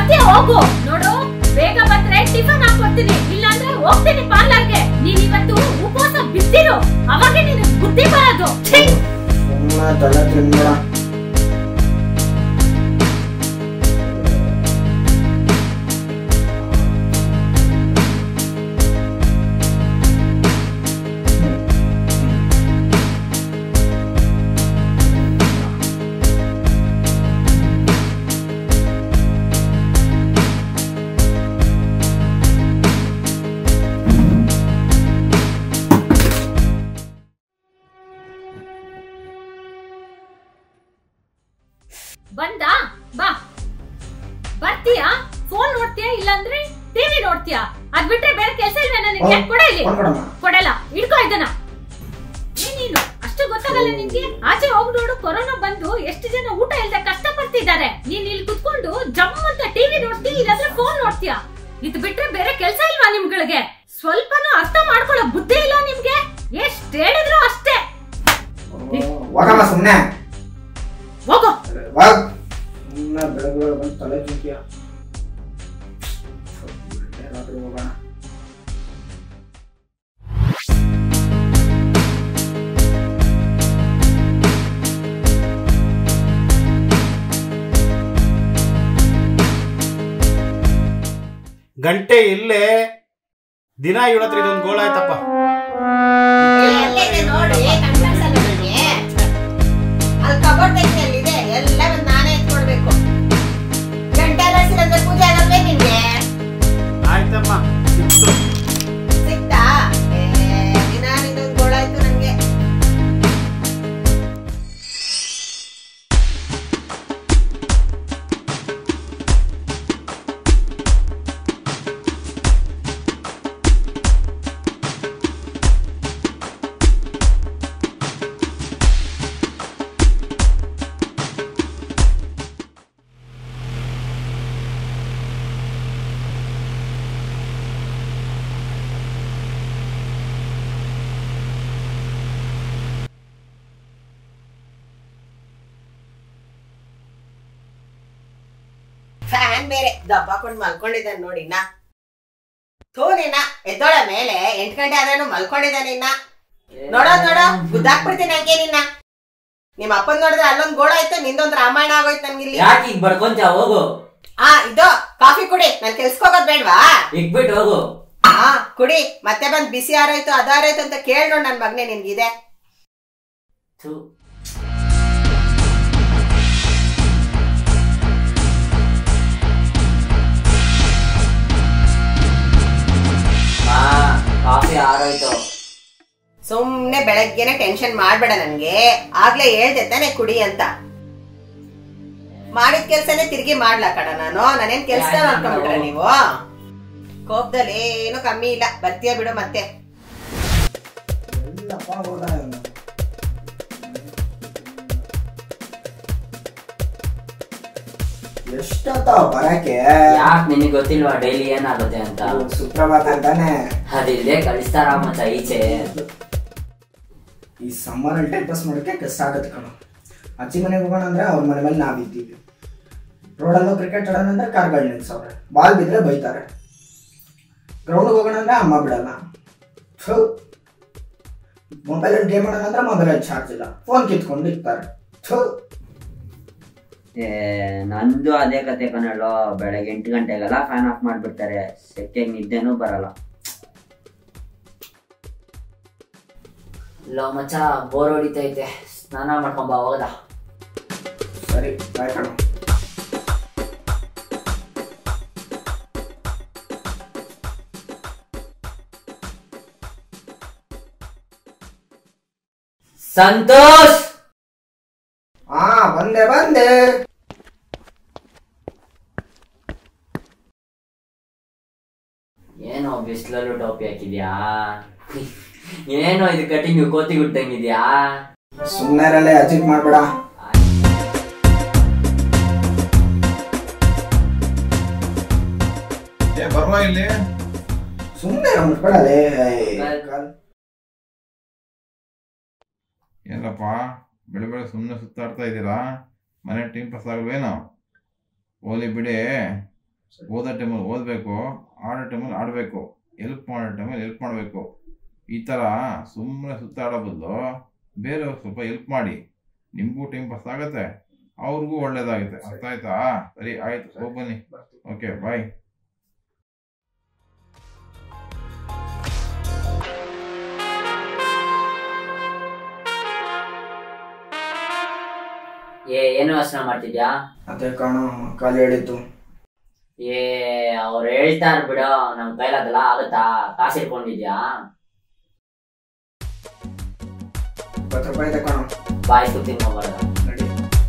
ಬರ್ತೀಯ ಹೋಗು ನೋಡು ಬೇಗ ಬಂದ್ರೆ ಟಿಫನ್ ಹಾಕೊಡ್ತೀನಿ ಇಲ್ಲಾಂದ್ರೆ ಹೋಗ್ತೀನಿ ಪಾರ್ಲರ್ಗೆ ನೀನ್ ಇವತ್ತು ಉಪವಾಸ ಬಿದ್ದಿರು ಅವಾಗೆ ನಿನಗೆ ಬುದ್ಧಿ ಬರೋದು ಛೀ! ಸುಮ್ಮನೆ ತಲೆ ತಿನ್ಬೇಡ ಬಂದಾ ಬಾ ಬರ್ತೀಯಾ ಫೋನ್ ನೋಡ್ತೀಯಾ ಇಲ್ಲಾಂದ್ರೆ ಟಿವಿ ನೋಡ್ತೀಯಾ ಅದ್ ಬಿಟ್ರೆ ಬೇರೆ ಕೆಲಸ ಇಲ್ಲ ನನಗೆ ಕೊಡ ಇಲ್ಲಿ ಫೋನ್ ಕೊಡಮ್ಮ ಕೊಡಲ್ಲ ಹಿಡ್ಕೋ ಇದನ್ನ ಏನ್ ನೀನು ಅಷ್ಟು ಗೊತ್ತಾಗಲ್ಲ ನಿನ್ಗೆ ಆಚೆ ಹೋಗ್ ನೋಡು ಕೊರೋನಾ ಬಂದು ಎಷ್ಟು ಜನ ಊಟ ಇಲ್ದೆ ಕಷ್ಟ ಪಡ್ತಿದ್ದಾರೆ ನೀನ್ ಇಲ್ಲಿ ಕುತ್ಕೊಂಡು ಜಮ್ ಅಂತ ಟಿವಿ ನೋಡ್ತೀಯ ಇಲ್ಲಾಂದ್ರೆ ಫೋನ್ ನೋಡ್ತೀಯಾ ಇದು ಬಿಟ್ರೆ ಬೇರೆ ಕೆಲ್ಸ ಇಲ್ವಾ ನಿಮ್ಗಳಿಗೆ ಸ್ವಲ್ಪನೂ ಅರ್ಥ ಮಾಡ್ಕೊಳ್ಳೋ ಬುದ್ಧಿ ಇಲ್ಲ ನಿಮ್ಗೆ ಎಷ್ಟ್ ಹೇಳಿದ್ರು ಅಷ್ಟೇ ಹೋಗಮ್ಮ ಸುಮ್ಮನೆ ಹೋಗೋ ಹೋಗ್ ಸುಮ್ಮನೆ ಬೆಳಗ್ಗೆ ಬೆಳಗ್ಗೆ ಬಂದು ತಲೆ ತಿಂತೀಯ ರಾತ್ರಿ ಹೋಗೋಣ ಗಂಟೆ ಇಲ್ಲೇ ದಿನ ಇವಳ ಹತ್ರ ಇದೊಂದು ಗೋಳ ಆಯ್ತಪ್ಪ ಎಲ್ಲಿದೆ ನೋಡಿ ಕಣ್ಕಾಣಿಸಲ್ಲ ನನಗೆ ಅಲ್ಲಿ ಕಬೋರ್ಡ್ ಎಲ್ಲಿದೆ ಎಲ್ಲ ಬಂದು ನಾನೇ ಎತ್ಕೊಡ್ಬೇಕು ಗಂಟೆ ಅಂದ್ರೆ ಪೂಜೆ ಆಗಲ್ವೇ ನಿನ್ಗೆ ಆಯ್ತಮ್ಮ ಸಿಕ್ತು ಸಿಕ್ತಾ ಏ, ದಿನ ನಿನ್ನೊಂದು ಗೋಳಾಯ್ತು ನಂಗೆ ಫ್ಯಾನ್ ಬೇರೆ ದಬ್ಬಾಕೊಂಡು ಮಲ್ಕೊಂಡಿದ್ದಾನೆ ನೋಡಿ ಇನ್ನ ಥೂ ನಿನ್ನ ಎದ್ದೋಳ ಮೇಲೆ ಎಂಟ್ ಗಂಟೆ ಆದ್ರೂ ಮಲ್ಕೊಂಡಿದ್ದಾನೆ ಇನ್ನ ನೋಡೋ ನೋಡೋ ಗುದ್ದಾಕ್ಬಿಡ್ತೀನಿ ಹಂಗೆ ನಿನ್ನ ನಿಮ್ಮ ಅಪ್ಪನ್ ನೋಡಿದ್ರೆ ಅಲ್ಲೊಂದ್ ಗೋಳ ಆಯ್ತು ನಿಂದೊಂದ್ ರಾಮಾಯಣ ಆಗೋಯ್ತು ನನ್ಗಿಲ್ಲಿ ಯಾಕೆ ಈಗ ಬಡ್ಕೊಂತ ಹೋಗು ಆ ಇದು ಕಾಫಿ ಕುಡಿ ನಾನ್ ಕೆಲ್ಸಕ್ ಹೋಗೋದ್ ಬೇಡ್ವಾ ಇಕ್ಬಿಟ್ಟು ಹೋಗು ಹಾ ಕುಡಿ ಮತ್ತೆ ಬಂದ್ ಬಿಸಿ ಆರೋಯ್ತು ಅದಾರೋಯ್ತು ಅಂತ ಕೇಳ್ ನೋಡ್ ನನ್ ಮಗ್ನೆ ನಿನ್ಗಿದೆ ಥು. ಮಾ ಕಾಫಿ ಆರೋಯ್ತು ಸುಮ್ನೆ ಬೆಳಗ್ಗೆನೆ ಟೆನ್ಷನ್ ಮಾಡ್ಬೇಡ ನನ್ಗೆ ಆಗ್ಲೇ ಹೇಳ್ದೆ ತಾನೆ ಕುಡಿ ಅಂತ ಮಾಡಿದ ಕೆಲ್ಸನೇ ತಿರ್ಗಿ ಮಾಡ್ಲಾ ಕಣ ನಾನು ನಾನೇನ್ ಕೆಲ್ಸ ಯಾಕೆ ಮಾಡ್ಕೊಂಡ್ಬಿಟ್ರೆ ಮಾಡು? ನೀವು ಕೋಪದಲ್ಲಿ ಏನು ಕಮ್ಮಿ ಇಲ್ಲ ಬರ್ತೀಯ ಬಿಡು ಮತ್ತೆ ಎಲ್ಲಪ್ಪ ಹೋದ ಇವ್ನು. ಎಷ್ಟೊತ್ತಾವ ಬರಕ್ಕೆ ಯಾಕೆ ನಿನಗೆ ಗೊತ್ತಿಲ್ವಾ ಡೈಲಿ ಏನಾಗುತ್ತೆ ಅಂತ ಸುಪ್ರಭಾತ ಅಂತಾನೆ ಅದಿಲ್ಲದೆ ಕಳಿಸ್ತಾರ ಮತ್ತ ಈಚೆ ಈ ಸಮ್ಮರಲ್ಲಿ ಟೈಮ್ ಪಾಸ್ ಮಾಡೋಕ್ಕೆ ಕಷ್ಟ ಆಗುತ್ತೆ ಕಣ ಅಜ್ಜಿ ಮನೆಗೆ ಹೋಗೋಣ ಅಂದ್ರೆ ಅವ್ರ ಮನೆ ಮೇಲೆ ನಾವಿದ್ದೀವಿ ರೋಡಲ್ಲೂ ಕ್ರಿಕೆಟ್ ಆಡೋಣ ಅಂದ್ರೆ ಕಾರ್ಗಳು ನಿಲ್ಸವ್ರೆ ಬಾಲ್ ಬಿದ್ರೆ ಬೈತಾರೆ ಗ್ರೌಂಡ್ಗೆ ಹೋಗೋಣ ಅಂದ್ರೆ ಅಮ್ಮ ಬಿಡಲ್ಲ ಥು ಮೊಬೈಲಲ್ಲಿ ಗೇಮ್ ಆಡೋಣ ಅಂದ್ರೆ ಮೊಬೈಲಲ್ಲಿ ಚಾರ್ಜ್ ಇಲ್ಲ ಫೋನ್ ಕಿತ್ಕೊಂಡು ಇರ್ತಾರೆ ಥು ಏ ನಂದು ಅದೇ ಕತೆ ಕಣಲ್ಲೋ ಬೆಳಗ್ಗೆ ಎಂಟು ಗಂಟೆಗೆಲ್ಲ ಫ್ಯಾನ್ ಆಫ್ ಮಾಡ್ಬಿಡ್ತಾರೆ ಸೆಕೆಗೆ ನಿದ್ದೆನೂ ಬರಲ್ಲ ಲೋ ಮಚ್ಚ ಬೋರ್ ಹೊಡಿತೈತೆ ಸ್ನಾನ ಮಾಡ್ಕೊಂಬ ಹೋಗದ ಸರಿ ಬಾಯ್ ಕಣ ಸಂತೋಷ್ ಹಾ ಬಂದೆ ಬಂದೆ ಏನೋ ಬಿಸ್ಲಲ್ಲೂ ಟೋಪಿ ಹಾಕಿದ್ಯಾ ಏನೋ ಇದು ಕಟಿಂಗ್ ಕೋತಿ ಗುಟ್ಟಂಗಿದ್ಯಾ ಸುಮ್ಮನೆ ಅಜಿಟ್ ಮಾಡ್ಬೇಡ ಏ ಬರುವ ಇಲ್ಲಿ ಸುಮ್ಮನೆ ಮುಟ್ಬೇಡಲೇ ಏನಪ್ಪ ಬೆಳೆ ಬೆಳೆ ಸುಮ್ಮನೆ ಸುತ್ತಾಡ್ತಾ ಇದ್ದೀರಾ ಮನೆ ಟೈಮ್ ಪಾಸ್ ಆಗಲ್ವೇನೋ ಹೋಲಿ ಬಿಡಿ ಓದೋ ಟೈಮಲ್ಲಿ ಓದಬೇಕು ಆಡೋ ಟೈಮಲ್ಲಿ ಆಡಬೇಕು ಎಲ್ಪ್ ಮಾಡೋ ಟೈಮಲ್ಲಿ ಹೆಲ್ಪ್ ಮಾಡಬೇಕು ಈ ಥರ ಸುಮ್ಮನೆ ಸುತ್ತಾಡೋ ಬದಲು ಬೇರೆಯವ್ರಿಗೆ ಸ್ವಲ್ಪ ಹೆಲ್ಪ್ ಮಾಡಿ ನಿಮಗೂ ಟೈಮ್ ಪಾಸ್ ಆಗುತ್ತೆ ಅವ್ರಿಗೂ ಒಳ್ಳೇದಾಗುತ್ತೆ ಅರ್ಥ ಆಯ್ತಾ ಸರಿ ಆಯ್ತು ಹೋಗಿ ಬನ್ನಿ ಓಕೆ ಬಾಯ್ ಏ ಏನು ಯೋಚನೆ ಮಾಡ್ತಿದ್ಯಾ ಅದೇ ಕಾಣ ಖಾಲಿ ಹೇಳಿದ್ದು ಏ ಅವ್ರು ಹೇಳ್ತಾರ ಬಿಡು ನಮ್ ಕೈಲಾಗಲ್ಲ ಆಗುತ್ತಾ ಕಾಸು ಇಟ್ಕೊಂಡಿದ್ಯಾ ಇಪ್ಪತ್ತು ರೂಪಾಯಿ ಇದೆ ಕಾಣ ಬಾಯ್ ಕುತ್ತಿ ಹೋಗ್ಬಾರ್ದು ನಡಿ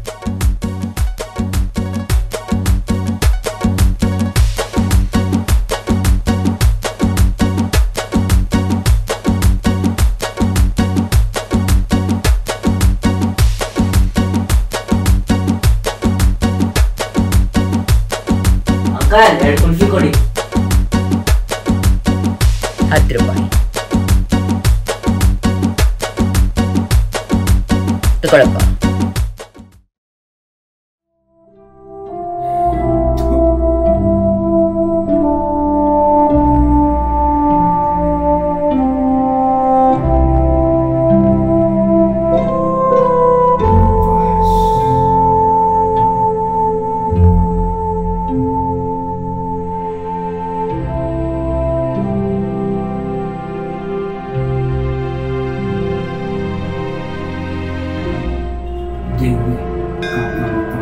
ಅಂಕಲ್ ಎರಡು ಕುಲ್ಫಿ ಕೊಡಿ ಹತ್ತು ರೂಪಾಯಿ ತಗೊಳಪ್ಪ ದೇವ್ರೆ ಕಾಪಾಡಪ್ಪ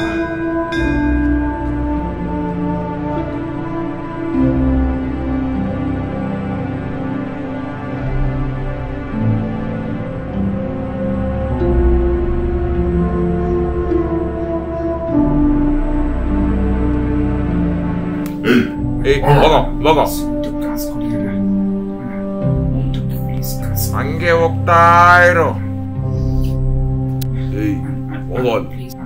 ಏಯ್ ಹೋಗೋ ಹೋಗೋ ದುಡ್ಡು ಕಾಸು ಕೊಡಿಯಲ್ಲ ದುಡ್ಡು ಪ್ಲೀಸ್ ಕಾಸು ಹಂಗೆ ಹೋಗ್ತಾ ಇರು ಏಯ್ ಹೋಗೋ ಪ್ಲೀಸ್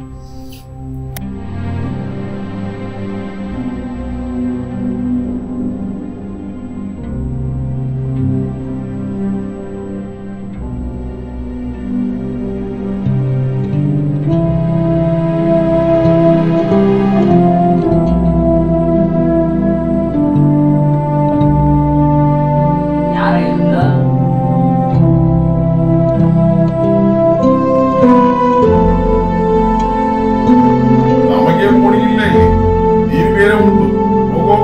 ಯಾರ ಇಲ್ಲ ನಮಗೆ ಕೊಡಿಲ್ಲ ಇಲ್ಲಿ ನೀರು ಬೇರೆ ಉಂಟು ಹೋಗೋ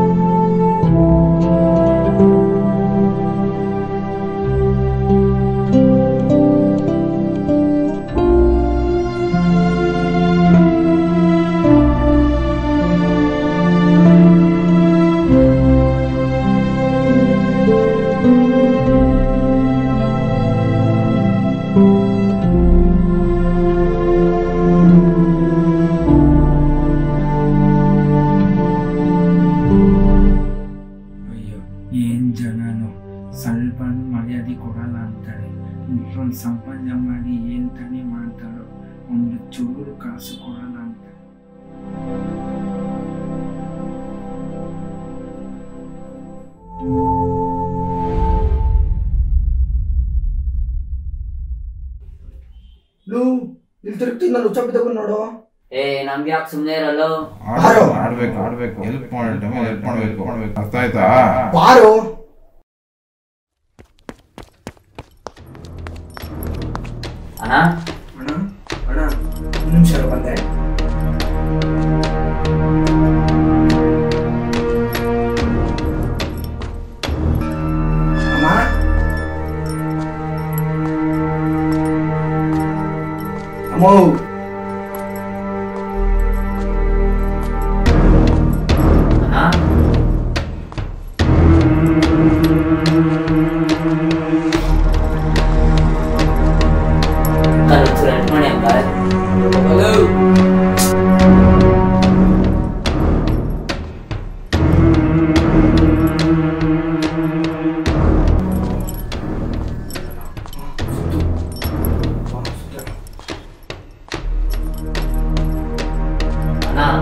ಅಯ್ಯೋ ಏನ್ ಜನನು ಸ್ವಲ್ಪ ಮರ್ಯಾದೆ ಕೊಡಲ್ಲ ಅಂತಾರೆ ಇಷ್ಟೊಂದು ಸಂಪಾದನೆ ಮಾಡಿ ಏನ್ ತಾನೇ ಮಾಡ್ತಾರೋ ಒಂದು ಚೂರು ಕಾಸು ಕೊಡಲ್ಲ ಅಂತಾರೆ ಲೂ ಇಲ್ಲಿ ತಿರುಗ್ತೀನಿ ನಾನು ಉಚ್ಚಪ್ಪಿದ್ದವು ನೋಡು ಏ ನಮ್ಗೆ ಯಾಕೆ ಸುಮ್ನೆ ಇರಲ್ಲ ಆಡ್ಬೇಕು ಆಡ್ಬೇಕು ಆಡ್ಬೇಕು ಹೆಲ್ಪ್ ಮಾಡೋ ಟೈಮಲ್ಲಿ ಹೆಲ್ಪ್ ಮಾಡಬೇಕು ಮಾಡ್ಬೇಕು ಅರ್ಥ ಆಯ್ತಾ ಬಾರು ಅಣ್ಣ ಅಣ್ಣ ಅಣ್ಣ ಒಂದು ನಿಮಿಷ ಇರು, ಬಂದೆ ಅಮ್ಮ ಅಮ್ಮೋ ಅಣ್ಣ ಅಂಕಲ್ ಒಂಚೂರು ಹೆಲ್ಪ್ ಮಾಡಿ ಅಂಕಲ್ ಅಣ್ಣ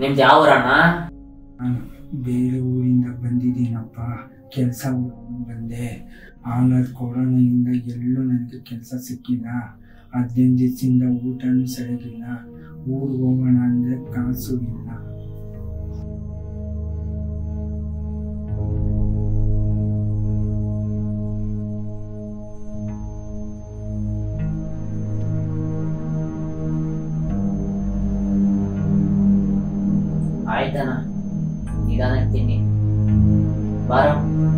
ನಿಮ್ದು ಯಾವ ಊರಣ್ಣ ಬೇರೆ ಊರಿಂದ ಬಂದಿದ್ದೀನಪ್ಪ ಕೆಲಸ ಬಂದೆ ಆಮೇಲೆ ಕೊರೋನಾಯಿಂದ ಎಲ್ಲೂ ನನಗೆ ಕೆಲಸ ಸಿಕ್ಕಿಲ್ಲ ಹದಿನೈದು ದಿವಸದಿಂದ ಊಟನೂ ಸರಿಯಾಗಿಲ್ಲ ಊರಿಗೆ ಹೋಗೋಣ ಅಂದರೆ ಕಾಸು ಇಲ್ಲ ಆಯ್ತಣ್ಣ ನಿಧಾನಕ್ತೀನಿ ಬಾರೋ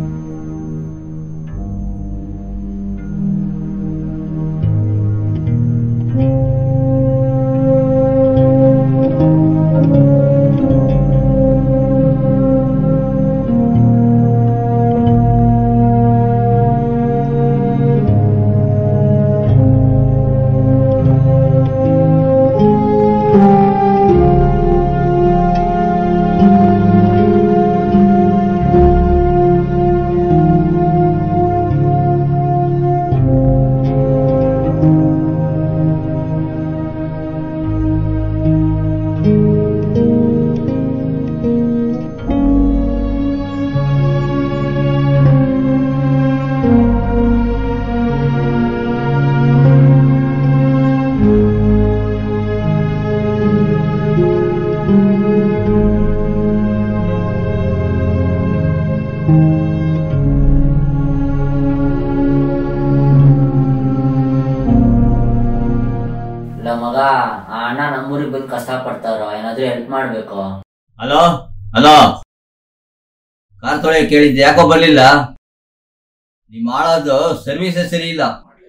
ಇಲ್ಲ ಮಗ ಆ ಅಣ್ಣ ನಮ್ಮೂರಿಗೆ ಬಂದು ಕಷ್ಟ ಪಡ್ತಾವ್ರ ಏನಾದ್ರೂ ಹೆಲ್ಪ್ ಮಾಡ್ಬೇಕು ಹಲೋ ಹಲೋ ಕಾರ್ ತೊಳೆ ಕೇಳಿದ್ದೆ ಯಾಕೋ ಬರ್ಲಿಲ್ಲ ನೀವ್ ಮಾಡೋದು ಸರ್ವಿಸೇ ಸರಿ ಇಲ್ಲ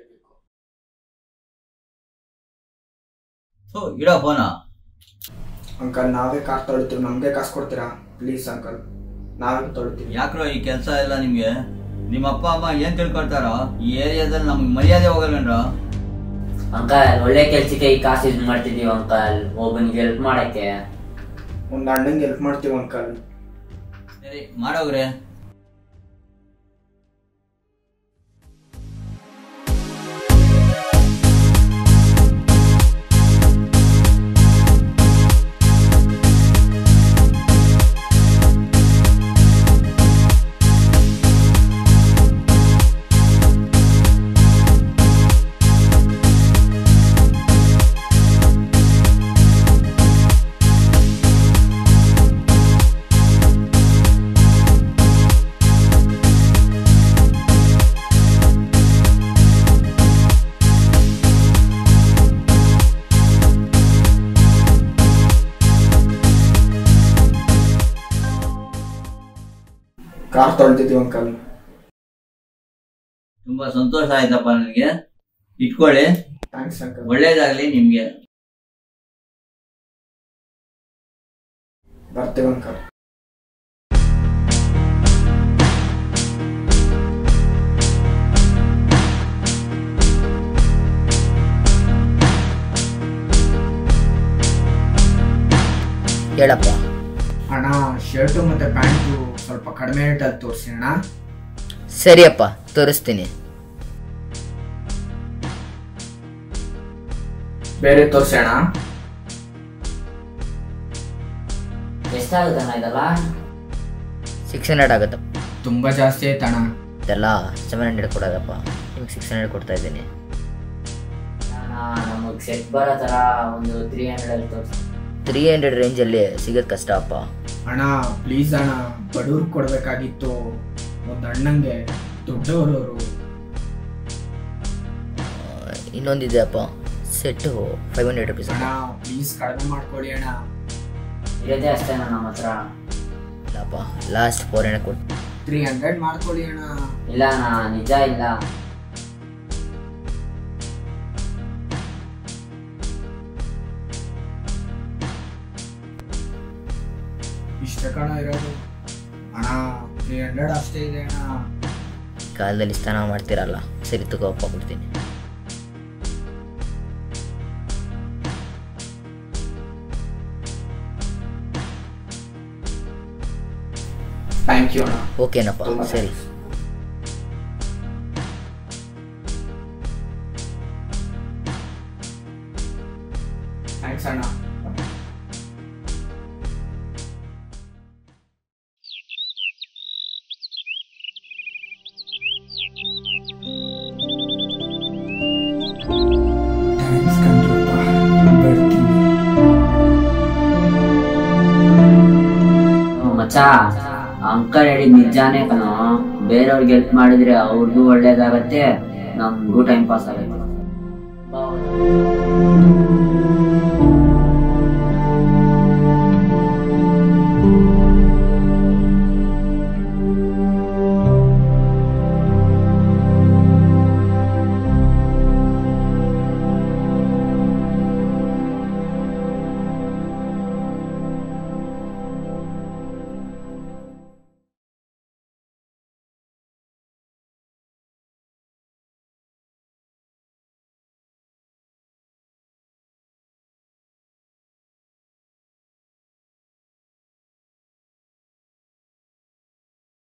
ಥು, ಇಡೋ ಫೋನ ಅಂಕಲ್ ನಾವೇ ಕಾರ್ ತೊಳಿತೀವಿ ನಮಗೆ ಕಾಸು ಕೊಡ್ತೀರಾ ಪ್ಲೀಸ್ ಅಂಕಲ್ ನಾವೇ ತೊಳಿತೀವಿ ಯಾಕ್ರೋ ಈ ಕೆಲಸ ಎಲ್ಲ ನಿಮ್ಗೆ ನಿಮ್ಮ ಅಪ್ಪ ಅಮ್ಮ ಏನ್ ತಿಳ್ಕೊಳ್ತಾರೋ ಈ ಏರಿಯಾದಲ್ಲಿ ನಮ್ಗೆ ಮರ್ಯಾದೆ ಹೋಗಲ್ವೇನ್ರೋ ಅಂಕಲ್ ಒಳ್ಳೆ ಕೆಲ್ಸಕ್ಕೆ ಈ ಕಾಸು ಯೂಸ್ ಮಾಡ್ತಿದೀವಿ ಅಂಕಲ್ ಒಬ್ಬನಿಗೆ ಹೆಲ್ಪ್ ಮಾಡಕ್ಕೆ ಒಂದು ಅಣ್ಣಂಗೆ ಹೆಲ್ಪ್ ಮಾಡ್ತೀವಿ ಅಂಕಲ್ ಸರಿ ಮಾಡೋಗ್ರೆ ಕಾರ್ ತೊಳ್ತಿದ್ದೀವಿ ಅಂಕಲ್ ತುಂಬಾ ಸಂತೋಷ ಆಯ್ತಪ್ಪ ನನಗೆ ಇಟ್ಕೊಳ್ಳಿ ಥ್ಯಾಂಕ್ಸ್ ಅಂಕಲ್ ಒಳ್ಳೇದಾಗ್ಲಿ ನಿಮ್ಗೆ ಬರ್ತೀವಿ ಅಂಕಲ್ ಹೇಳಪ್ಪ ಅಣ್ಣ ಶರ್ಟು ಮತ್ತೆ ಪ್ಯಾಂಟು ಸ್ವಲ್ಪ ಕಡಿಮೆ ರೇಟಲ್ಲಿ ತೋರಿಸಿ ಅಣ್ಣ ಸರಿಯಪ್ಪ ತೋರಿಸ್ತೀನಿ ಬೇರೆ ತೋರಿಸಿ ಅಣ್ಣ ಎಷ್ಟಾಗುತ್ತಣ್ಣ ಇದೆಲ್ಲ ಸಿಕ್ಸ್ ಹಂಡ್ರೆಡ್ ಆಗುತ್ತಪ್ಪ ತುಂಬ ಜಾಸ್ತಿ ಆಯ್ತಣ್ಣ ಇದೆಲ್ಲ ಸೆವೆನ್ ಹಂಡ್ರೆಡ್ ಕೊಡೋದಪ್ಪ ನಿಮ್ಗೆ ಸಿಕ್ಸ್ ಹಂಡ್ರೆಡ್ ಕೊಡ್ತಾ ಇದ್ದೀನಿ ನಮಗ್ ಸೆಟ್ ಬರೋ ತರ ಒಂದು ತ್ರೀ ಹಂಡ್ರೆಡ್ ಅಲ್ಲಿ ತೋರಿಸಿ ತ್ರೀ ಹಂಡ್ರೆಡ್ ರೇಂಜಲ್ಲಿ ಸಿಗೋದು ಕಷ್ಟ ಅಪ್ಪ ಅಣ್ಣ ಪ್ಲೀಸ್ ಅಣ್ಣ ಬಡವ್ರಿಗೆ ಕೊಡಬೇಕಾಗಿತ್ತು ಒಂದು ಅಣ್ಣಂಗೆ ದೊಡ್ಡವರು ಅವರು ಇನ್ನೊಂದಿದೆ ಅಪ್ಪ ಸೆಟ್ಟು ಫೈವ್ ಹಂಡ್ರೆಡ್ ರುಪೀಸ್ ಅಣ್ಣ ಪ್ಲೀಸ್ ಕಡಿಮೆ ಮಾಡ್ಕೊಳ್ಳಿ ಅಣ್ಣ ಇರೋದೇ ಅಷ್ಟೇ ನಮ್ಮ ಹತ್ರ ಇಲ್ಲಪ್ಪ ಲಾಸ್ಟ್ ಫೋರ್ ಹಂಡ್ರೆಡ್ ಕೊಟ್ಟು ತ್ರೀ ಹಂಡ್ರೆಡ್ ಮಾಡ್ಕೊಳ್ಳಿ ಅಣ್ಣ ಇಲ್ಲ ಅಣ್ಣ ನಿಜ ಇಲ್ಲ ಇಷ್ಟ ಕಣ ಇರೋದು ಅಣ್ಣ ತ್ರೀ ಹಂಡ್ರೆಡ್ ಅಷ್ಟೇ ಇದೆ ಅಣ್ಣ ಕಾಲದಲ್ಲಿ ಸ್ನಾನ ಮಾಡ್ತೀರಲ್ಲ ಸರಿ ತಗೋಪ್ಪ ಕೊಡ್ತೀನಿ ಥ್ಯಾಂಕ್ ಯು ಅಣ್ಣ ಓಕೆನಪ್ಪ ತುಂಬಾ ಸರಿ ಥ್ಯಾಂಕ್ಸ್ ಅಣ್ಣ ಮಚ್ಚ ಅಂಕಲ್ ಹೇಳಿದ್ ನಿಜಾನೇ ಕಣೋ ಬೇರೆಯವ್ರಿಗೆ ಹೆಲ್ಪ್ ಮಾಡಿದ್ರೆ ಅವ್ರಿಗೂ ಒಳ್ಳೇದಾಗತ್ತೆ ನಮ್ಗೂ ಟೈಮ್ ಪಾಸ್ ಆಗತ್ತೆ